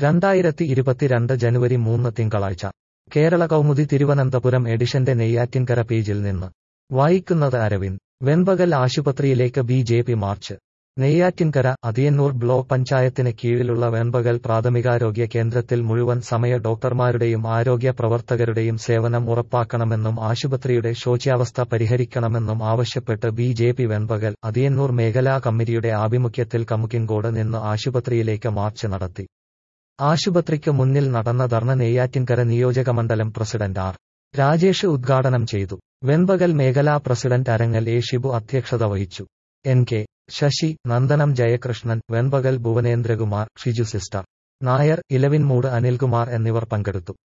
രണ്ടായിരത്തി ഇരുപത്തിരണ്ട് ജനുവരി മൂന്ന് തിങ്കളാഴ്ച കേരള കൗമുദി തിരുവനന്തപുരം എഡിഷന്റെ നെയ്യാറ്റിൻകര പേജിൽ നിന്ന് വായിക്കുന്നത് അരവിന്ദ് വെൺപകൽ ആശുപത്രിയിലേക്ക് B J P march Neyyattinkara Athiyannur block പഞ്ചായത്തിന് കീഴിലുള്ള വെൺപകൽ പ്രാഥമികാരോഗ്യ കേന്ദ്രത്തിൽ മുഴുവൻ സമയ ഡോക്ടർമാരുടെയും ആരോഗ്യ പ്രവർത്തകരുടെയും സേവനം ഉറപ്പാക്കണമെന്നും ആശുപത്രിയുടെ ശോച്യാവസ്ഥ പരിഹരിക്കണമെന്നും ആവശ്യപ്പെട്ട് B J P Venpakal Athiyannur മേഖലാ കമ്മിറ്റിയുടെ ആഭിമുഖ്യത്തിൽ കമുകിൻകോട് നിന്ന് ആശുപത്രിയിലേക്ക് മാർച്ച് നടത്തി ആശുപത്രിക്ക് മുന്നിൽ നടന്ന ധർണ നെയ്യാറ്റിൻകര നിയോജകമണ്ഡലം പ്രസിഡന്റ് ആർ രാജേഷ് ഉദ്ഘാടനം ചെയ്തു വെൺപകൽ മേഖലാ പ്രസിഡന്റ് അരങ്ങൽ എ ഷിബു അധ്യക്ഷത വഹിച്ചു N K Sasi Nandanam Jayakrishnan Venpakal Bhuvanendrakumar Shiju sister Nair Elavinmoodu Anilkumar എന്നിവർ പങ്കെടുത്തു